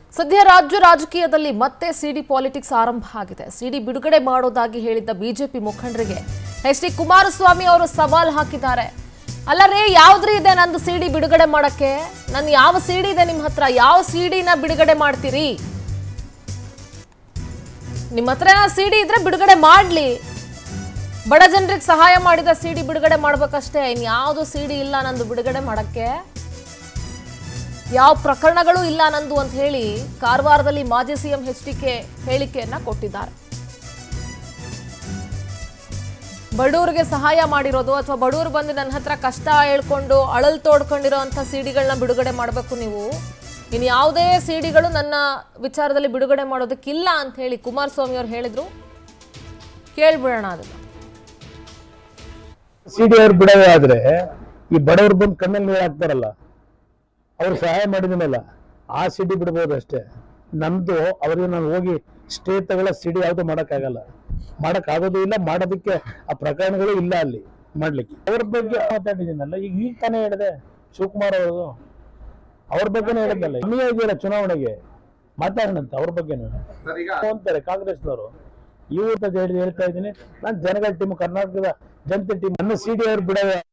ಸದ್ಯ ರಾಜ್ಯ ರಾಜಕೀಯದಲ್ಲಿ ಮತ್ತೆ ಸಿಡಿ ಪಾಲಿಟಿಕ್ಸ್ ಆರಂಭ ಆಗಿದೆ ಸಿಡಿ ಬಿಡುಗಡೆ ಮಾಡೋದಾಗಿ ಹೇಳಿದ್ದ ಬಿಜೆಪಿ ಮುಖಂಡರಿಗೆ ಎಚ್ ಡಿ ಕುಮಾರಸ್ವಾಮಿ ಅವರು ಸವಾಲ್ ಹಾಕಿದ್ದಾರೆ ಅಲ್ಲರೇ ಯಾವ್ದ್ರಿ ಇದೆ ನಂದು ಸಿಡಿ ಬಿಡುಗಡೆ ಮಾಡಕ್ಕೆ ನನ್ ಯಾವ ಸಿಡಿ ಇದೆ ನಿಮ್ಮ ಹತ್ರ ಯಾವ ಸಿಡಿನ ಬಿಡುಗಡೆ ಮಾಡ್ತೀರಿ ನಿಮ್ಮ ಹತ್ರ ಸಿಡಿ ಇದ್ರೆ ಬಿಡುಗಡೆ ಮಾಡ್ಲಿ ಬಡ ಜನರಿಗೆ ಸಹಾಯ ಮಾಡಿದ ಸಿಡಿ ಬಿಡುಗಡೆ ಮಾಡ್ಬೇಕಷ್ಟೇ ಇನ್ಯಾವುದು ಸಿಡಿ ಇಲ್ಲ ನಂದು ಬಿಡುಗಡೆ ಮಾಡಕ್ಕೆ ಯಾವ ಪ್ರಕರಣಗಳು ಇಲ್ಲ ನಂದು ಅಂತ ಹೇಳಿ ಕಾರವಾರದಲ್ಲಿ ಮಾಜಿ ಸಿಎಂ ಎಚ್ ಡಿ ಕೆ ಹೇಳಿಕೆಯನ್ನ ಕೊಟ್ಟಿದ್ದಾರೆ ಬಡವರಿಗೆ ಸಹಾಯ ಮಾಡಿರೋದು ಅಥವಾ ಬಡವರು ಬಂದು ನನ್ನ ಹತ್ರ ಕಷ್ಟ ಹೇಳ್ಕೊಂಡು ಅಳಲ್ ತೋಡ್ಕೊಂಡಿರೋ ಅಂಥ ಸಿಡಿಗಳನ್ನ ಬಿಡುಗಡೆ ಮಾಡಬೇಕು ನೀವು ಇನ್ನು ಯಾವುದೇ ಸಿಡಿಗಳು ನನ್ನ ವಿಚಾರದಲ್ಲಿ ಬಿಡುಗಡೆ ಮಾಡೋದಕ್ಕಿಲ್ಲ ಅಂತ ಹೇಳಿ ಕುಮಾರಸ್ವಾಮಿ ಅವರು ಹೇಳಿದ್ರು ಕೇಳ್ಬಿಡೋಣ ಅದನ್ನ ಸಿಡಿ ಅವ್ರು ಬಿಡೋದೇ ಆದ್ರೆ ಈ ಬಡವ್ರು ಬಂದು ಕಣ್ಣಲ್ಲಿ ನೀರು ಹಾಕ್ತಾರಲ್ಲ ಅವ್ರು ಸಹಾಯ ಮಾಡಿದನಲ್ಲ ಆ ಸಿಡಿ ಬಿಡ್ಬೋದು ಅಷ್ಟೇ ನಮ್ದು ಅವ್ರಿಗೆ ನಾನು ಹೋಗಿ ಸ್ಟೇ ತಗೊಳ್ಳೋ ಸಿಡಿ ಯಾವುದು ಮಾಡೋಕ್ಕಾಗಲ್ಲ ಮಾಡಕ್ ಆಗೋದು ಇಲ್ಲ ಮಾಡೋದಕ್ಕೆ ಆ ಪ್ರಕರಣಗಳು ಇಲ್ಲ ಅಲ್ಲಿ ಮಾಡ್ಲಿಕ್ಕೆ ಅವ್ರ ಬಗ್ಗೆ ಮಾತಾಡಿದ್ದೀನಲ್ಲ ಈಗ ಈಗ ತಾನೇ ಹೇಳಿದೆ ಶಿವಕುಮಾರ್ ಅವರು ಅವ್ರ ಬಗ್ಗೆನೇ ಹೇಳಿದ್ನಲ್ಲ ಕಮ್ಮಿ ಇದೆಯಲ್ಲ ಚುನಾವಣೆಗೆ ಮಾತಾಡೋಣಂತೆ ಅವ್ರ ಬಗ್ಗೆನೂ ಅಂತಾರೆ ಕಾಂಗ್ರೆಸ್ನವರು ಇವ್ರ ಹೇಳಿ ಹೇಳ್ತಾ ಇದ್ದೀನಿ ನಾನು ಜನಗಳ ಟೀಮ್ ಕರ್ನಾಟಕದ ಜನತೆ ಟೀಮ್ ನನ್ನ ಸಿ ಡಿ ಅವ್ರು ಬಿಡೋದು